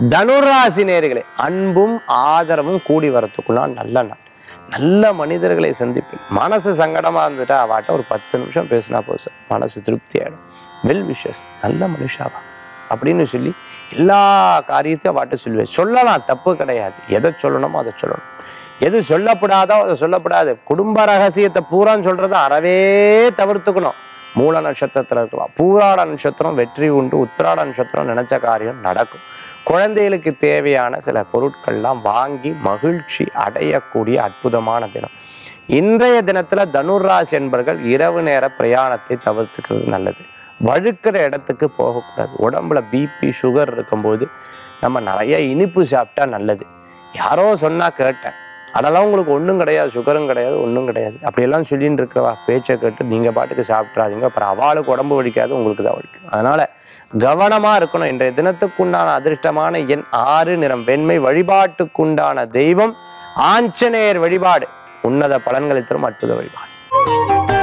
தனுராசி நேர்களே அன்பும் ஆதரவும் கூடி வரத்துக்குள்ளான் நல்ல நாள் நல்ல மனிதர்களை சந்திப்பேன் மனசு சங்கடமா இருந்துட்டா அவாட்ட ஒரு பத்து நிமிஷம் பேசினா போதும் சார் மனசு திருப்தி ஆயிடும் வெல் விஷஸ் நல்ல மனுஷாவா அப்படின்னு சொல்லி எல்லா காரியத்தையும் அவாட்ட சொல்லுவேன் சொல்லலாம் தப்பு கிடையாது எதை சொல்லணுமோ அதை சொல்லணும் எது சொல்லப்படாதோ அதை சொல்லப்படாது குடும்ப ரகசியத்தை பூரான்னு சொல்றதை அறவே தவிர்த்துக்கணும் மூல நட்சத்திரத்துல இருக்கலாம் பூராட நட்சத்திரம் வெற்றி உண்டு உத்திராட நட்சத்திரம் நினைச்ச காரியம் நடக்கும் குழந்தைகளுக்கு தேவையான சில பொருட்கள்லாம் வாங்கி மகிழ்ச்சி அடையக்கூடிய அற்புதமான தினம் இன்றைய தினத்துல தனுராசி என்பர்கள் இரவு நேர பிரயாணத்தை தவிர்த்துக்கிறது நல்லது வழுக்கிற இடத்துக்கு போகக்கூடாது உடம்புல பிபி சுகர் இருக்கும்போது நம்ம நிறைய இனிப்பு சாப்பிட்டா நல்லது யாரோ சொன்னா கேட்டேன் அதெல்லாம் உங்களுக்கு ஒன்றும் கிடையாது சுகரும் கிடையாது ஒன்றும் கிடையாது அப்படியெல்லாம் சொல்லிட்டு இருக்கவா பேச்சை கேட்டு நீங்கள் பாட்டுக்கு சாப்பிட்றாதீங்க அப்புறம் அவளுக்கு உடம்பு வலிக்காது உங்களுக்கு தான் வலிக்கும் அதனால கவனமாக இருக்கணும் இன்றைய தினத்துக்குண்டான அதிர்ஷ்டமான எண் ஆறு நிறம் வெண்மை வழிபாட்டுக்குண்டான தெய்வம் ஆஞ்சநேயர் வழிபாடு உன்னத பலன்களை தரும் அற்புத வழிபாடு